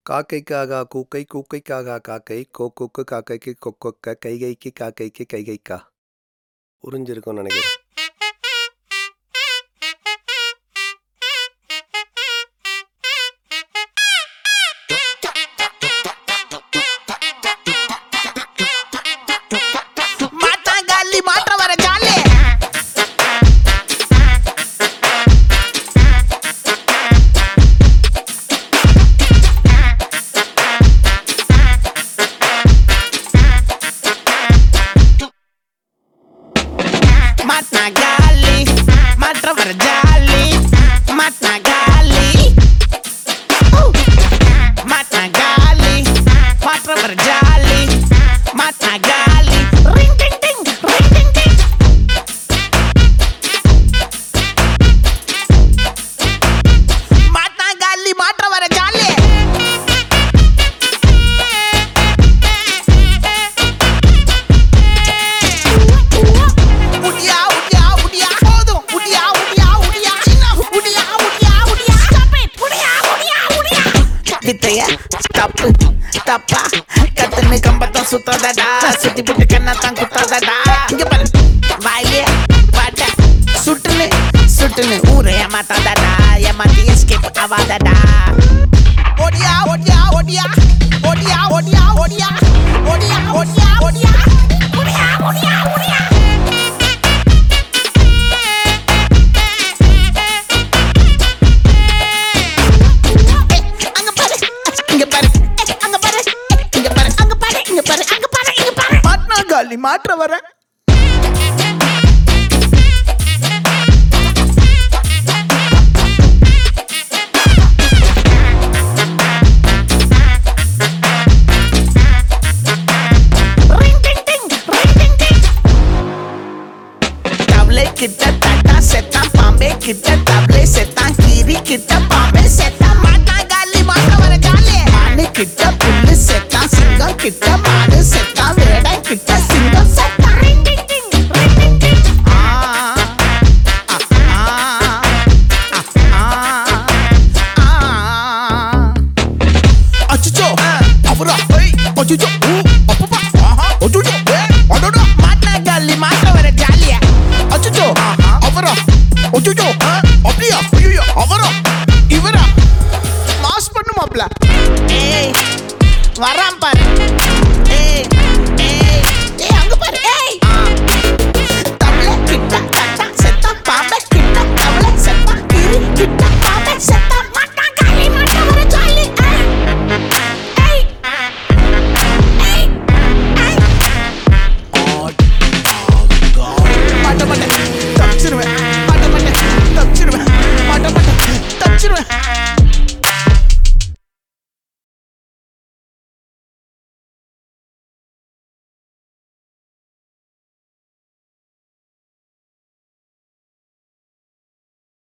காக்கைக்காகா கூக்கை கூக்கைக்காகா காக்கை கோக்கோக்கு காக்கைக்கு கொக்கொக்க கைகைக்கு காக்கைக்கு கைகைக்கா புரிஞ்சிருக்கும்னு நினைக்கிறேன் மாட்டாங்காலி மாற்ற வர ஜாலி மாட்டாங்காலி மாற்ற வர ஜாலி மாட்டாங்காலி மாட்டாங்காலி மாற்ற வர ஜாலி மாட்டாங்காலி ring ding ding ring ding ding மாட்டாங்காலி மாற்ற வர ஜாலி உடியா உடியா உடியா போதும் உடியா உடியா உடியா சின்ன உடியா உடியா உடியா ஸ்டாப் இட் உடியா உடியா உடியா வித்தைய தப்பு தப்பா கத்துன்னு கம்பத்தம் சுத்தாதடா சுத்தி புட்டு கண்ணத்தான் குத்தாதடா இங்க பாரு வாயிலே பாட்ட சுட்டுன்னு சுட்டுன்னு ஊரை ஏமாத்தாதடா ஏமாத்தி எஸ்கேப் ஆவாதடா ஒடியா ஒடியா ஒடியா ஒடியா ஒடியா ஒடியா ஒடியா ஒடியா ஒடியா ஒடியா ஒடியா ஒடியா அங்க பாரு இங்க பாரு அங்க பாரு இங்க பாரு அங்க பாரு இங்க பாரு அங்க பாரு இங்க பாரு மாட்டினா காலி மாற்ற வர தவளை கிட்ட தட்டா செத்தான் பாம்பே கிட்ட தவளை செத்தான் கீரி கிட்ட பாம்பே செத்தான் மாட்டான் காலி மாட்ட வர காலி மானு கிட்ட புல்லு செத்தான் சிங்கம் கிட்ட மாடு செத்தான் வேடை கிட்ட சிங்கம் செத்தான் ring ding ding, ring ding டிங். ஆ, ஆ, ஆ, ஆ, ஆ, ஆ. அச்சச்சோ அவரா ஐ, அச்சச்சோ